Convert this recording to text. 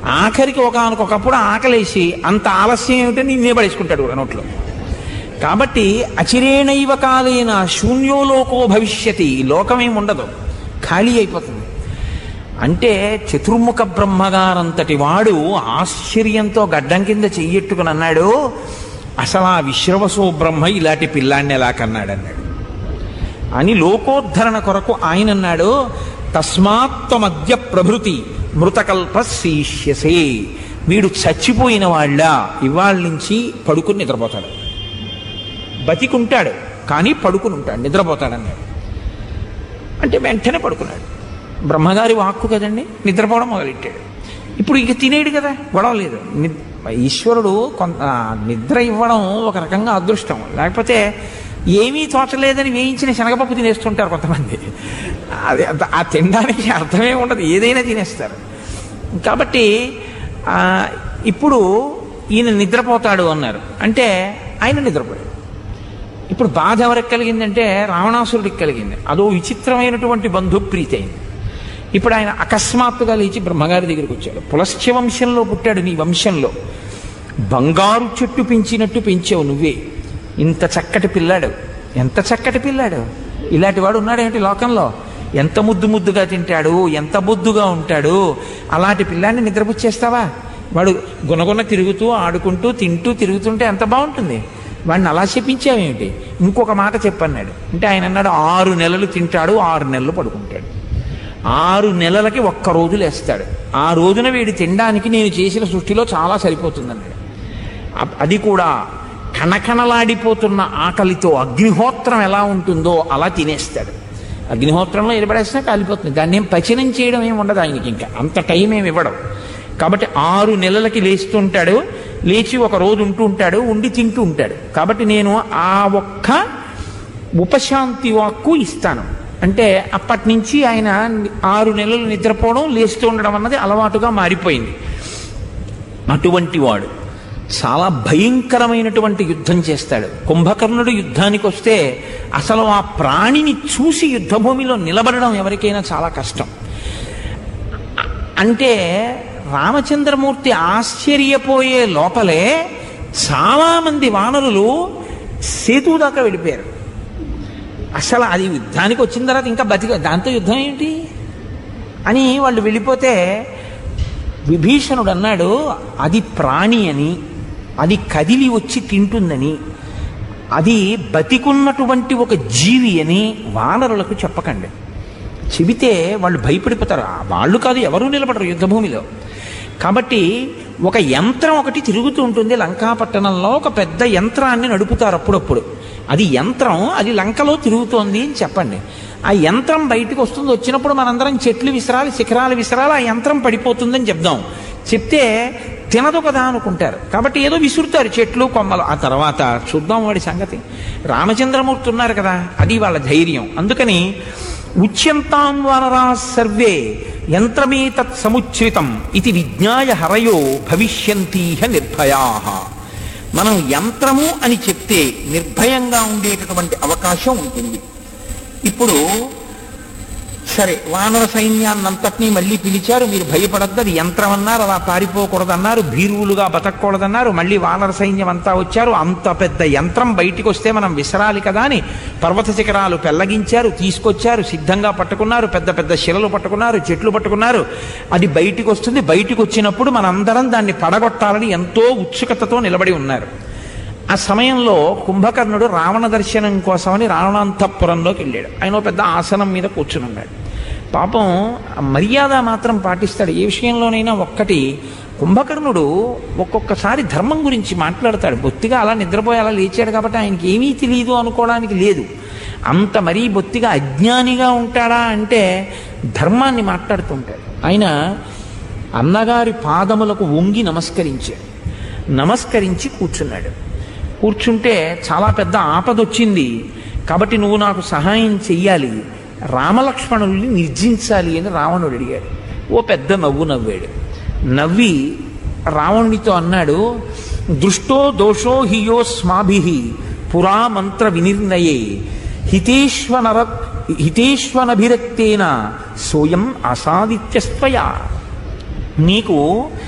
ఆఖరికి ఒకనకొకప్పుడు ఆకలేసి అంత ఆలస్యం ఏమిటో నిన్నే పడేసుకుంటాడు కూడా నోట్లో కాబట్టి అచిరేణైవ కాలేన శూన్యోలోకో భవిష్యతి లోకమేం ఉండదు ఖాళీ అయిపోతుంది అంటే చతుర్ముఖ బ్రహ్మగారంతటి వాడు ఆశ్చర్యంతో గడ్డం కింద చెయ్యెట్టుకుని అన్నాడు అసలు ఆ విశ్రవసో బ్రహ్మ ఇలాంటి పిల్లాన్ని ఎలా కన్నాడు అన్నాడు అని లోకోద్ధరణ కొరకు ఆయన అన్నాడు తస్మాత్మద్య ప్రభృతి మృతకల్ప శీష్యసే వీడు చచ్చిపోయిన వాళ్ళ ఇవాళ నుంచి పడుకుని నిద్రపోతాడు బతికుంటాడు కానీ పడుకుని ఉంటాడు నిద్రపోతాడు అన్నాడు అంటే వెంటనే పడుకున్నాడు బ్రహ్మగారి వాక్కు కదండి నిద్రపోవడం మొదలెట్టాడు ఇప్పుడు ఇక తినేడు కదా గొడవ లేదు ని- ఈశ్వరుడు కొంత ఆ, నిద్ర ఇవ్వడం ఒక రకంగా అదృష్టం లేకపోతే ఏమీ తోచలేదని వేయించిన శనగపప్పు తినేస్తుంటారు కొంతమంది అది అంత- ఆ తినడానికి అర్థమే ఉండదు ఏదైనా తినేస్తారు కాబట్టి ఆ, ఇప్పుడు ఈయన నిద్రపోతాడు అన్నారు అంటే ఆయన నిద్రపోయాడు ఇప్పుడు బాధ ఎవరికి కలిగిందంటే రావణాసురుడికి కలిగింది అదో విచిత్రమైనటువంటి బంధుప్రీతి అయింది ఇప్పుడు ఆయన అకస్మాత్తుగా లేచి బ్రహ్మగారి దగ్గరికి వచ్చాడు పులశ్చ వంశంలో పుట్టాడు నీ వంశంలో బంగారు చెట్టు పెంచినట్టు పెంచావు నువ్వే ఇంత చక్కటి పిల్లాడు ఎంత చక్కటి పిల్లాడు ఇలాంటి వాడు ఉన్నాడేంటి లోకంలో ఎంత ముద్దు ముద్దుగా తింటాడు ఎంత బొద్దుగా ఉంటాడు అలాంటి పిల్లాన్ని నిద్రపుచ్చేస్తావా వాడు గునగున తిరుగుతూ ఆడుకుంటూ తింటూ తిరుగుతుంటే ఎంత బాగుంటుంది వాడిని అలా చెప్పించావేమిటి ఇంకొక మాట చెప్పన్నాడు అంటే ఆయన అన్నాడు ఆరు నెలలు తింటాడు ఆరు నెలలు పడుకుంటాడు ఆరు నెలలకి ఒక్క రోజు లేస్తాడు ఆ రోజున వీడి తినడానికి నేను చేసిన సృష్టిలో చాలా సరిపోతుందన్నాడు అ- అది కూడా కణకణలాడిపోతున్న ఆకలితో అగ్నిహోత్రం ఎలా ఉంటుందో అలా తినేస్తాడు అగ్నిహోత్రంలో ఎడబడేసినా కాలిపోతుంది దాన్ని ఏం పచనం చేయడం ఏమి ఉండదు ఆయనకి ఇంకా అంత టైం ఏమి ఇవ్వడం కాబట్టి ఆరు నెలలకి లేస్తుంటాడు లేచి ఒక రోజు ఉంటూ ఉంటాడు ఉండి తింటూ ఉంటాడు కాబట్టి నేను ఆ ఒక్క ఉపశాంతి వాక్కు ఇస్తాను అంటే అప్పటి నుంచి ఆయన ఆరు నెలలు నిద్రపోవడం లేస్తూ ఉండడం అన్నది అలవాటుగా మారిపోయింది అటువంటి వాడు చాలా భయంకరమైనటువంటి యుద్ధం చేస్తాడు కుంభకర్ణుడు యుద్ధానికి వస్తే అసలు ఆ ప్రాణిని చూసి యుద్ధభూమిలో నిలబడడం ఎవరికైనా చాలా కష్టం అంటే రామచంద్రమూర్తి ఆశ్చర్యపోయే లోపలే చాలామంది వానరులు సేతు దాకా వెళ్ళిపోయారు అసలు అది యుద్ధానికి వచ్చిన తర్వాత ఇంకా బతిక దాంతో యుద్ధం ఏంటి అని వాళ్ళు వెళ్ళిపోతే విభీషణుడు అన్నాడు అది ప్రాణి అని అది కదిలి వచ్చి తింటుందని అది బతికున్నటువంటి ఒక జీవి అని వానరులకు చెప్పకండి చెబితే వాళ్ళు భయపడిపోతారు ఆ వాళ్ళు కాదు ఎవరూ నిలబడరు యుద్ధభూమిలో కాబట్టి ఒక యంత్రం ఒకటి తిరుగుతూ ఉంటుంది లంకాపట్టణంలో ఒక పెద్ద యంత్రాన్ని నడుపుతారు అప్పుడప్పుడు అది యంత్రం అది లంకలో తిరుగుతోంది అని చెప్పండి ఆ యంత్రం బయటకు వస్తుంది వచ్చినప్పుడు మనందరం చెట్లు విసరాలి శిఖరాలు విసరాలి ఆ యంత్రం పడిపోతుందని చెప్దాం చెప్తే తినదు కదా అనుకుంటారు కాబట్టి ఏదో విసురుతారు చెట్లు కొమ్మలు ఆ తర్వాత చూద్దాం వాడి సంగతి రామచంద్రమూర్తి ఉన్నారు కదా అది వాళ్ళ ధైర్యం అందుకని ఉచ్యంతాం వానరా సర్వే యంత్రమే తత్ సముచ్రితం ఇది విజ్ఞాయ హరయో భవిష్యంతీహ నిర్భయా మనం యంత్రము అని చెప్తే నిర్భయంగా ఉండేటటువంటి అవకాశం ఉంటుంది ఇప్పుడు సరే వానర సైన్యాన్నంతటినీ మళ్ళీ పిలిచారు మీరు భయపడద్దు అది యంత్రం అన్నారు అలా పారిపోకూడదన్నారు భీరువులుగా బతకూడదన్నారు మళ్ళీ వానర సైన్యం అంతా వచ్చారు అంత పెద్ద యంత్రం బయటికి వస్తే మనం విసరాలి కదా అని పర్వత శిఖరాలు పెల్లగించారు తీసుకొచ్చారు సిద్ధంగా పట్టుకున్నారు పెద్ద పెద్ద శిలలు పట్టుకున్నారు చెట్లు పట్టుకున్నారు అది బయటికి వస్తుంది బయటికి వచ్చినప్పుడు మనందరం దాన్ని పడగొట్టాలని ఎంతో ఉత్సుకతతో నిలబడి ఉన్నారు ఆ సమయంలో కుంభకర్ణుడు రావణ దర్శనం కోసమని రావణాంతపురంలోకి వెళ్ళాడు ఆయన ఓ పెద్ద ఆసనం మీద కూర్చుని ఉన్నాడు పాపం ఆ మర్యాద మాత్రం పాటిస్తాడు ఏ విషయంలోనైనా ఒక్కటి కుంభకర్ణుడు ఒక్కొక్కసారి ధర్మం గురించి మాట్లాడతాడు బొత్తిగా అలా నిద్రపోయి అలా లేచాడు కాబట్టి ఆయనకి ఏమీ తెలియదు అనుకోవడానికి లేదు అంత మరీ బొత్తిగా అజ్ఞానిగా ఉంటాడా అంటే ధర్మాన్ని మాట్లాడుతుంటాడు ఆయన అన్నగారి పాదములకు వంగి నమస్కరించాడు నమస్కరించి కూర్చున్నాడు కూర్చుంటే చాలా పెద్ద ఆపదొచ్చింది కాబట్టి నువ్వు నాకు సహాయం చెయ్యాలి రామలక్ష్మణుల్ని నిర్జించాలి అని రావణుడు అడిగాడు ఓ పెద్ద నవ్వు నవ్వాడు నవ్వి రావణుడితో అన్నాడు దృష్టో దోషో హియోస్మాభి పురా మంత్ర వినిర్ణయే హితేశ్వనర హితేశ్వనభిరక్తేన సోయం అసాదిత్యస్త్వయా నీకు